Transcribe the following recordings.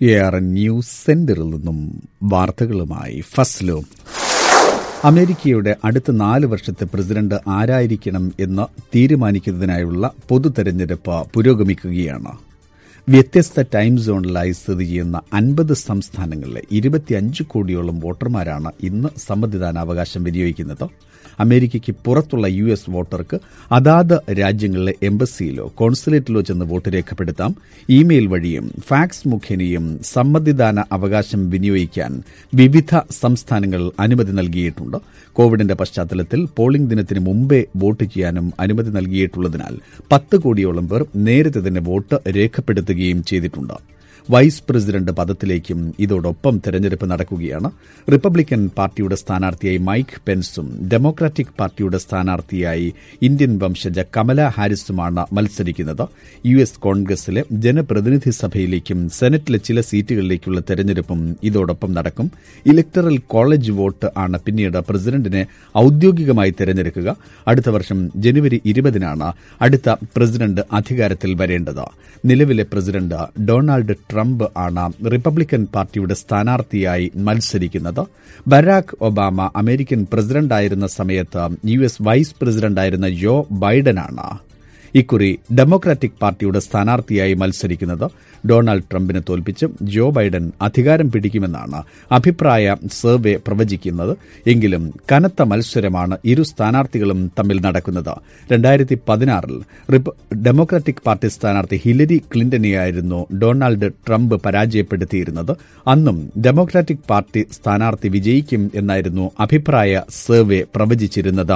A R N news സെന്ററിൽ നിന്നും വാർത്തകളുമായി ഫസ്ലോ അമേരിക്കയുടെ അടുത്ത നാല് വർഷത്തെ പ്രസിഡന്റ് ആരായിരിക്കണം എന്ന് തീരുമാനിക്കുന്നതിനായുള്ള പൊതു തെരഞ്ഞെടുപ്പ് പുരോഗമിക്കുകയാണ് വ്യത്യസ്ത ടൈം സോണിലായി സ്ഥിതി ചെയ്യുന്ന അൻപത് സംസ്ഥാനങ്ങളിലെ ഇരുപത്തിയഞ്ച് കോടിയോളം വോട്ടർമാരാണ് ഇന്ന് സമ്മതിദാനാവകാശം വിനിയോഗിക്കുന്നത് അമേരിക്കയ്ക്ക് പുറത്തുള്ള യു എസ് വോട്ടർക്ക് അതാത് രാജ്യങ്ങളിലെ എംബസിയിലോ കോൺസുലേറ്റിലോ ചെന്ന് വോട്ട് രേഖപ്പെടുത്താം ഇമെയിൽ വഴിയും ഫാക്സ് മുഖേനയും സമ്മതിദാന അവകാശം വിനിയോഗിക്കാൻ വിവിധ സംസ്ഥാനങ്ങൾ അനുമതി നൽകിയിട്ടുണ്ട് കോവിഡിന്റെ പശ്ചാത്തലത്തിൽ പോളിംഗ് ദിനത്തിന് മുമ്പേ വോട്ട് ചെയ്യാനും അനുമതി നൽകിയിട്ടുള്ളതിനാൽ പത്ത് കോടിയോളം പേർ നേരത്തെ തന്നെ വോട്ട് രേഖപ്പെടുത്തുകയും ചെയ്തിട്ടുണ്ട് വൈസ് പ്രസിഡന്റ് പദത്തിലേക്കും ഇതോടൊപ്പം തെരഞ്ഞെടുപ്പ് നടക്കുകയാണ് റിപ്പബ്ലിക്കൻ പാർട്ടിയുടെ സ്ഥാനാർത്ഥിയായി മൈക്ക് പെൻസും ഡെമോക്രാറ്റിക് പാർട്ടിയുടെ സ്ഥാനാർത്ഥിയായി ഇന്ത്യൻ വംശജ കമല ഹാരിസുമാണ് മത്സരിക്കുന്നത് യു എസ് കോൺഗ്രസിലെ ജനപ്രതിനിധി സഭയിലേക്കും സെനറ്റിലെ ചില സീറ്റുകളിലേക്കുള്ള തെരഞ്ഞെടുപ്പും ഇതോടൊപ്പം നടക്കും ഇലക്ടറൽ കോളേജ് വോട്ട് ആണ് പിന്നീട് പ്രസിഡന്റിനെ ഔദ്യോഗികമായി തെരഞ്ഞെടുക്കുക അടുത്ത വർഷം ജനുവരി ഇരുപതിനാണ് അടുത്ത പ്രസിഡന്റ് അധികാരത്തിൽ വരേണ്ടത് നിലവിലെ പ്രസിഡന്റ് ഡൊണാൾഡ് ട്രംപ് ആണ് റിപ്പബ്ലിക്കൻ പാർട്ടിയുടെ സ്ഥാനാർത്ഥിയായി മത്സരിക്കുന്നത് ബരാക് ഒബാമ അമേരിക്കൻ പ്രസിഡന്റായിരുന്ന സമയത്ത് യു എസ് വൈസ് പ്രസിഡന്റായിരുന്ന ജോ ബൈഡനാണ് ഇക്കുറി ഡെമോക്രാറ്റിക് പാർട്ടിയുടെ സ്ഥാനാർത്ഥിയായി മത്സരിക്കുന്നത് ഡൊണാൾഡ് ട്രംപിനെ തോൽപ്പിച്ച് ജോ ബൈഡൻ അധികാരം പിടിക്കുമെന്നാണ് അഭിപ്രായ സർവേ പ്രവചിക്കുന്നത് എങ്കിലും കനത്ത മത്സരമാണ് ഇരു സ്ഥാനാർത്ഥികളും തമ്മിൽ നടക്കുന്നത് രണ്ടായിരത്തി പതിനാറിൽ ഡെമോക്രാറ്റിക് പാർട്ടി സ്ഥാനാർത്ഥി ഹിലരി ക്ലിന്റനെയായിരുന്നു ഡൊണാൾഡ് ട്രംപ് പരാജയപ്പെടുത്തിയിരുന്നത് അന്നും ഡെമോക്രാറ്റിക് പാർട്ടി സ്ഥാനാർത്ഥി വിജയിക്കും എന്നായിരുന്നു അഭിപ്രായ സർവേ പ്രവചിച്ചിരുന്നത്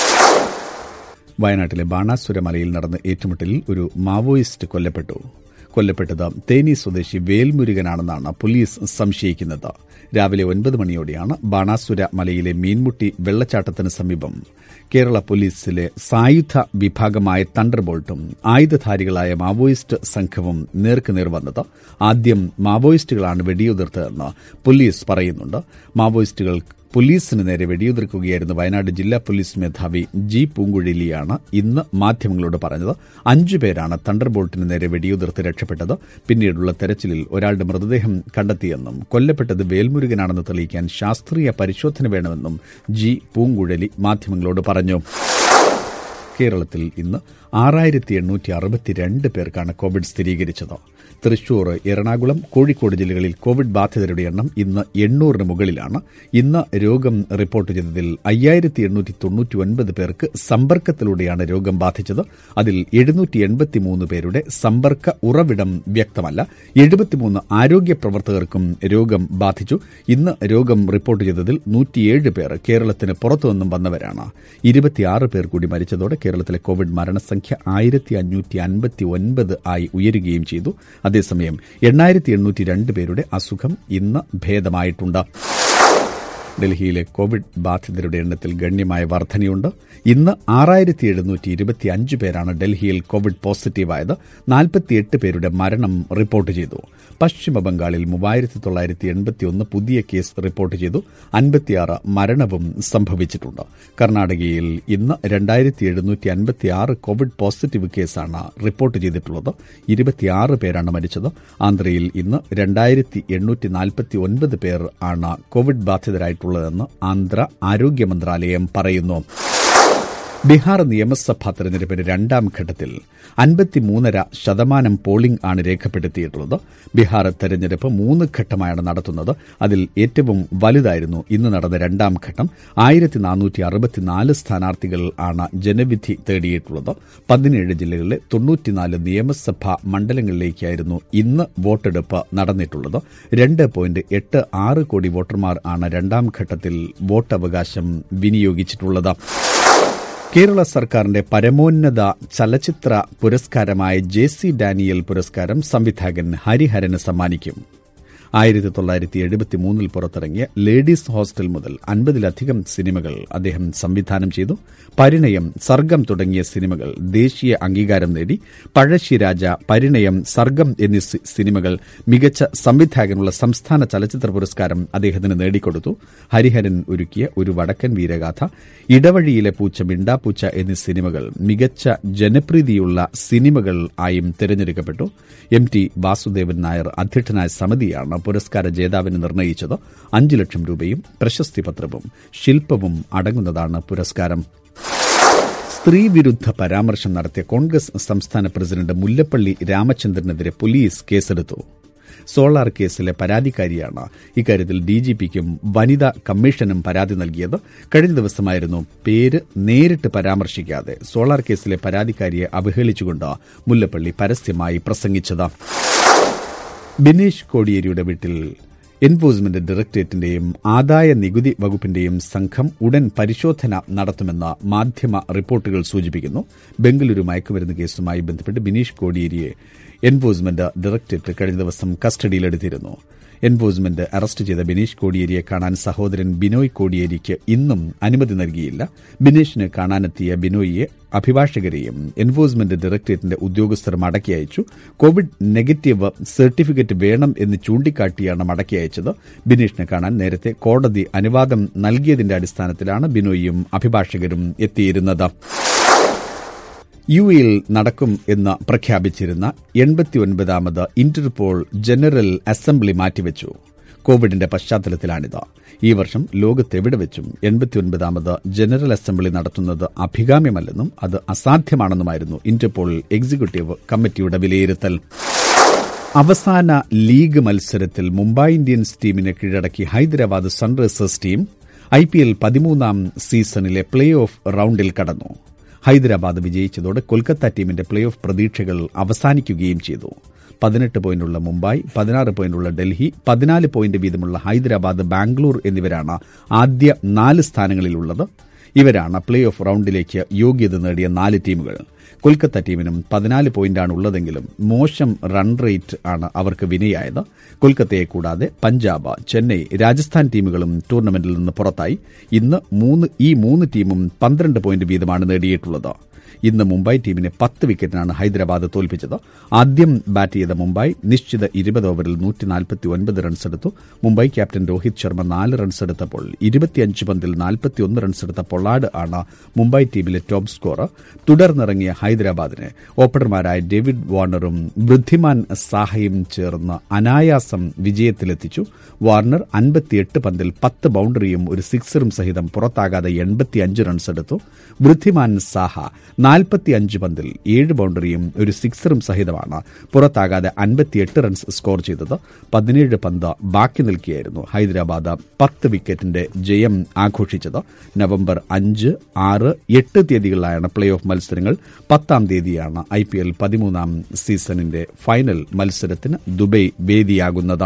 വയനാട്ടിലെ ബാണാസുര മലയിൽ നടന്ന ഏറ്റുമുട്ടലിൽ ഒരു മാവോയിസ്റ്റ് കൊല്ലപ്പെട്ടു കൊല്ലപ്പെട്ടത് തേനി സ്വദേശി വേൽമുരുകനാണെന്നാണ് പോലീസ് സംശയിക്കുന്നത് രാവിലെ ഒൻപത് മണിയോടെയാണ് ബാണാസുര മലയിലെ മീൻമുട്ടി വെള്ളച്ചാട്ടത്തിന് സമീപം കേരള പോലീസിലെ സായുധ വിഭാഗമായ തണ്ടർബോൾട്ടും ആയുധധാരികളായ മാവോയിസ്റ്റ് സംഘവും നേർക്കുനേർ വന്നത് ആദ്യം മാവോയിസ്റ്റുകളാണ് വെടിയുതിർത്തതെന്ന് പോലീസ് പറയുന്നുണ്ട് മാവോയിസ്റ്റുകൾ പോലീസിന് നേരെ വെടിയുതിർക്കുകയായിരുന്നു വയനാട് ജില്ലാ പോലീസ് മേധാവി ജി പൂങ്കുഴലിയാണ് ഇന്ന് മാധ്യമങ്ങളോട് പറഞ്ഞത് അഞ്ചു പേരാണ് തണ്ടർബോൾട്ടിന് നേരെ വെടിയുതിർത്ത് രക്ഷപ്പെട്ടത് പിന്നീടുള്ള തെരച്ചിലിൽ ഒരാളുടെ മൃതദേഹം കണ്ടെത്തിയെന്നും കൊല്ലപ്പെട്ടത് വേൽമുരുകനാണെന്ന് തെളിയിക്കാൻ ശാസ്ത്രീയ പരിശോധന വേണമെന്നും ജി പൂങ്കുഴലി മാധ്യമങ്ങളോട് പറഞ്ഞു കേരളത്തിൽ ഇന്ന് ആറായിരത്തി എണ്ണൂറ്റി അറുപത്തിരണ്ട് പേർക്കാണ് കോവിഡ് സ്ഥിരീകരിച്ചത് തൃശൂർ എറണാകുളം കോഴിക്കോട് ജില്ലകളിൽ കോവിഡ് ബാധിതരുടെ എണ്ണം ഇന്ന് എണ്ണൂറിന് മുകളിലാണ് ഇന്ന് രോഗം റിപ്പോർട്ട് ചെയ്തതിൽ അയ്യായിരത്തി എണ്ണൂറ്റി തൊണ്ണൂറ്റി ഒൻപത് പേർക്ക് സമ്പർക്കത്തിലൂടെയാണ് രോഗം ബാധിച്ചത് അതിൽ എഴുന്നൂറ്റി എൺപത്തിമൂന്ന് പേരുടെ സമ്പർക്ക ഉറവിടം വ്യക്തമല്ല എഴുപത്തിമൂന്ന് ആരോഗ്യ പ്രവർത്തകർക്കും രോഗം ബാധിച്ചു ഇന്ന് രോഗം റിപ്പോർട്ട് ചെയ്തതിൽ നൂറ്റിയേഴ് പേർ കേരളത്തിന് പുറത്തുനിന്നും വന്നവരാണ് ഇരുപത്തിയാറ് പേർ കൂടി മരിച്ചതോടെ കേരളത്തിലെ കോവിഡ് മരണസംഖ്യ ആയിരത്തി അഞ്ഞൂറ്റി അൻപത്തി ഒൻപത് ആയി ഉയരുകയും ചെയ്തു അതേസമയം എണ്ണായിരത്തി എണ്ണൂറ്റി രണ്ട് പേരുടെ അസുഖം ഇന്ന് ഭേദമായിട്ടുണ്ട് ഡൽഹിയിലെ കോവിഡ് ബാധിതരുടെ എണ്ണത്തിൽ ഗണ്യമായ വർധനയുണ്ട് ഇന്ന് ആറായിരത്തി എഴുന്നൂറ്റി ഇരുപത്തി അഞ്ച് പേരാണ് ഡൽഹിയിൽ കോവിഡ് പോസിറ്റീവായത് നാൽപ്പത്തിയെട്ട് പേരുടെ മരണം റിപ്പോർട്ട് ചെയ്തു പശ്ചിമ ബംഗാളിൽ മൂവായിരത്തി തൊള്ളായിരത്തി എൺപത്തിയൊന്ന് പുതിയ കേസ് റിപ്പോർട്ട് ചെയ്തു അൻപത്തിയാറ് മരണവും സംഭവിച്ചിട്ടുണ്ട് കർണാടകയിൽ ഇന്ന് രണ്ടായിരത്തി എഴുന്നൂറ്റി അൻപത്തിയാറ് കോവിഡ് പോസിറ്റീവ് കേസാണ് റിപ്പോർട്ട് ചെയ്തിട്ടുള്ളത് ഇരുപത്തിയാറ് പേരാണ് മരിച്ചത് ആന്ധ്രയിൽ ഇന്ന് രണ്ടായിരത്തി എണ്ണൂറ്റി നാൽപ്പത്തി ഒൻപത് പേർ ആണ് കോവിഡ് ബാധിതരായിട്ടുള്ളതെന്ന് ആന്ധ്ര ആരോഗ്യ മന്ത്രാലയം പറയുന്നു ബീഹാർ നിയമസഭാ തെരഞ്ഞെടുപ്പിന്റെ രണ്ടാം ഘട്ടത്തിൽ അൻപത്തിമൂന്നര ശതമാനം പോളിംഗ് ആണ് രേഖപ്പെടുത്തിയിട്ടുള്ളത് ബീഹാർ തെരഞ്ഞെടുപ്പ് മൂന്ന് ഘട്ടമായാണ് നടത്തുന്നത് അതിൽ ഏറ്റവും വലുതായിരുന്നു ഇന്ന് നടന്ന രണ്ടാം ഘട്ടം ആയിരത്തി നാനൂറ്റി അറുപത്തിനാല് സ്ഥാനാർത്ഥികൾ ആണ് ജനവിധി തേടിയിട്ടുള്ളത് പതിനേഴ് ജില്ലകളിലെ തൊണ്ണൂറ്റിനാല് നിയമസഭാ മണ്ഡലങ്ങളിലേക്കായിരുന്നു ഇന്ന് വോട്ടെടുപ്പ് നടന്നിട്ടുള്ളത് രണ്ട് പോയിന്റ് എട്ട് ആറ് കോടി വോട്ടർമാർ ആണ് രണ്ടാം ഘട്ടത്തിൽ വോട്ടവകാശം വിനിയോഗിച്ചിട്ടുള്ളത് കേരള സർക്കാരിന്റെ പരമോന്നത ചലച്ചിത്ര പുരസ്കാരമായ ജെ സി ഡാനിയൽ പുരസ്കാരം സംവിധായകൻ ഹരിഹരന് സമ്മാനിക്കും ആയിരത്തി തൊള്ളായിരത്തി എഴുപത്തി മൂന്നിൽ പുറത്തിറങ്ങിയ ലേഡീസ് ഹോസ്റ്റൽ മുതൽ അൻപതിലധികം സിനിമകൾ അദ്ദേഹം സംവിധാനം ചെയ്തു പരിണയം സർഗം തുടങ്ങിയ സിനിമകൾ ദേശീയ അംഗീകാരം നേടി പഴശ്ശിരാജ പരിണയം സർഗം എന്നീ സിനിമകൾ മികച്ച സംവിധായകനുള്ള സംസ്ഥാന ചലച്ചിത്ര പുരസ്കാരം അദ്ദേഹത്തിന് നേടിക്കൊടുത്തു ഹരിഹരൻ ഒരുക്കിയ ഒരു വടക്കൻ വീരഗാഥ ഇടവഴിയിലെ പൂച്ച മിണ്ടാപ്പൂച്ച എന്നീ സിനിമകൾ മികച്ച ജനപ്രീതിയുള്ള സിനിമകൾ ആയും തിരഞ്ഞെടുക്കപ്പെട്ടു എം ടി വാസുദേവൻ നായർ അധ്യക്ഷനായ സമിതിയാണ് പുരസ്കാര ജേതാവിന് നിർണയിച്ചത് അഞ്ചു ലക്ഷം രൂപയും പ്രശസ്തി പത്രവും ശില്പവും അടങ്ങുന്നതാണ് പുരസ്കാരം സ്ത്രീവിരുദ്ധ പരാമർശം നടത്തിയ കോൺഗ്രസ് സംസ്ഥാന പ്രസിഡന്റ് മുല്ലപ്പള്ളി രാമചന്ദ്രനെതിരെ പോലീസ് കേസെടുത്തു സോളാർ കേസിലെ പരാതിക്കാരിയാണ് ഇക്കാര്യത്തിൽ ഡിജിപിക്കും വനിതാ കമ്മീഷനും പരാതി നൽകിയത് കഴിഞ്ഞ ദിവസമായിരുന്നു പേര് നേരിട്ട് പരാമർശിക്കാതെ സോളാർ കേസിലെ പരാതിക്കാരിയെ അവഹേളിച്ചുകൊണ്ട് മുല്ലപ്പള്ളി പരസ്യമായി പ്രസംഗിച്ചത് ബിനീഷ് കോടിയേരിയുടെ വീട്ടിൽ എൻഫോഴ്സ്മെന്റ് ഡയറക്ടറേറ്റിന്റെയും ആദായ നികുതി വകുപ്പിന്റെയും സംഘം ഉടൻ പരിശോധന നടത്തുമെന്ന് മാധ്യമ റിപ്പോർട്ടുകൾ സൂചിപ്പിക്കുന്നു ബംഗളൂരു മയക്കുമരുന്ന് കേസുമായി ബന്ധപ്പെട്ട് ബിനീഷ് കോടിയേരിയെ എൻഫോഴ്സ്മെന്റ് ഡയറക്ടറേറ്റ് കഴിഞ്ഞ ദിവസം കസ്റ്റഡിയിലെടുത്തിരുന്നു എൻഫോഴ്സ്മെന്റ് അറസ്റ്റ് ചെയ്ത ബിനീഷ് കോടിയേരിയെ കാണാൻ സഹോദരൻ ബിനോയ് കോടിയേരിക്ക് ഇന്നും അനുമതി നൽകിയില്ല ബിനീഷിനെ കാണാനെത്തിയ ബിനോയിയെ അഭിഭാഷകരെയും എൻഫോഴ്സ്മെന്റ് ഡയറക്ടറേറ്റിന്റെ ഉദ്യോഗസ്ഥർ മടക്കി അയച്ചു കോവിഡ് നെഗറ്റീവ് സർട്ടിഫിക്കറ്റ് വേണം എന്ന് ചൂണ്ടിക്കാട്ടിയാണ് മടക്കി അയച്ചത് ബിനീഷിനെ കാണാൻ നേരത്തെ കോടതി അനുവാദം നൽകിയതിന്റെ അടിസ്ഥാനത്തിലാണ് ബിനോയിയും അഭിഭാഷകരും എത്തിയിരുന്നത് യു എയിൽ നടക്കും എന്ന് പ്രഖ്യാപിച്ചിരുന്ന എൺപത്തിയൊൻപതാമത് ഇന്റർപോൾ ജനറൽ അസംബ്ലി മാറ്റിവെച്ചു കോവിഡിന്റെ പശ്ചാത്തലത്തിലാണിത് ഈ വർഷം ലോകത്തെവിടെ വെച്ചും എൺപത്തിയൊൻപതാമത് ജനറൽ അസംബ്ലി നടത്തുന്നത് അഭികാമ്യമല്ലെന്നും അത് അസാധ്യമാണെന്നുമായിരുന്നു ഇന്റർപോൾ എക്സിക്യൂട്ടീവ് കമ്മിറ്റിയുടെ വിലയിരുത്തൽ അവസാന ലീഗ് മത്സരത്തിൽ മുംബൈ ഇന്ത്യൻസ് ടീമിനെ കീഴടക്കി ഹൈദരാബാദ് സൺറൈസേഴ്സ് ടീം ഐപിഎൽ പതിമൂന്നാം സീസണിലെ പ്ലേ ഓഫ് റൌണ്ടിൽ കടന്നു ഹൈദരാബാദ് വിജയിച്ചതോടെ കൊൽക്കത്ത ടീമിന്റെ പ്ലേ ഓഫ് പ്രതീക്ഷകൾ അവസാനിക്കുകയും ചെയ്തു പതിനെട്ട് പോയിന്റുള്ള മുംബൈ പതിനാറ് പോയിന്റുള്ള ഡൽഹി പതിനാല് പോയിന്റ് വീതമുള്ള ഹൈദരാബാദ് ബാംഗ്ലൂർ എന്നിവരാണ് ആദ്യ നാല് സ്ഥാനങ്ങളിലുള്ളത് ഇവരാണ് പ്ലേ ഓഫ് റൌണ്ടിലേക്ക് യോഗ്യത നേടിയ നാല് ടീമുകൾ കൊൽക്കത്ത ടീമിനും പതിനാല് പോയിന്റാണ് ഉള്ളതെങ്കിലും മോശം റൺ റേറ്റ് ആണ് അവർക്ക് വിനയായത് കൊൽക്കത്തയെ കൂടാതെ പഞ്ചാബ് ചെന്നൈ രാജസ്ഥാൻ ടീമുകളും ടൂർണമെന്റിൽ നിന്ന് പുറത്തായി ഇന്ന് മൂന്ന് ഈ മൂന്ന് ടീമും പന്ത്രണ്ട് പോയിന്റ് വീതമാണ് നേടിയിട്ടുള്ളത് ഇന്ന് മുംബൈ ടീമിനെ പത്ത് വിക്കറ്റിനാണ് ഹൈദരാബാദ് തോൽപ്പിച്ചത് ആദ്യം ബാറ്റ് ചെയ്ത മുംബൈ നിശ്ചിത ഇരുപത് ഓവറിൽ നൂറ്റി റൺസെടുത്തു മുംബൈ ക്യാപ്റ്റൻ രോഹിത് ശർമ്മ നാല് റൺസെടുത്തപ്പോൾ ഇരുപത്തിയഞ്ച് പന്തിൽ നാൽപ്പത്തിയൊന്ന് റൺസെടുത്ത പൊള്ളാഡ് ആണ് മുംബൈ ടീമിലെ ടോപ്പ് സ്കോറർ തുടർന്നിറങ്ങിയ ഹൈദരാബാദിനെ ഓപ്പണർമാരായ ഡേവിഡ് വാർണറും വൃദ്ധിമാൻ സാഹയും ചേർന്ന് അനായാസം വിജയത്തിലെത്തിച്ചു വാർണർ അൻപത്തിയെട്ട് പന്തിൽ പത്ത് ബൌണ്ടറിയും ഒരു സിക്സറും സഹിതം പുറത്താകാതെ എൺപത്തിയഞ്ച് റൺസെടുത്തു വൃദ്ധിമാൻ സാഹ നാൽപ്പത്തിയഞ്ച് പന്തിൽ ഏഴ് ബൌണ്ടറിയും ഒരു സിക്സറും സഹിതമാണ് പുറത്താകാതെ അൻപത്തിയെട്ട് റൺസ് സ്കോർ ചെയ്തത് പതിനേഴ് പന്ത് ബാക്കി നിൽക്കുകയായിരുന്നു ഹൈദരാബാദ് പത്ത് വിക്കറ്റിന്റെ ജയം ആഘോഷിച്ചത് നവംബർ അഞ്ച് ആറ് എട്ട് തീയതികളിലായാണ് പ്ലേ ഓഫ് മത്സരങ്ങൾ പത്താം തീയതിയാണ് ഐ പി എൽ പതിമൂന്നാം സീസണിന്റെ ഫൈനൽ മത്സരത്തിന് ദുബൈ വേദിയാകുന്നത്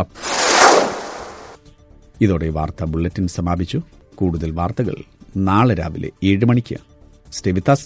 ഇതോടെ വാർത്താ ബുള്ളറ്റിൻ സമാപിച്ചു കൂടുതൽ വാർത്തകൾ നാളെ രാവിലെ ഏഴ് മണിക്ക് സ്റ്റെവിത്താസ്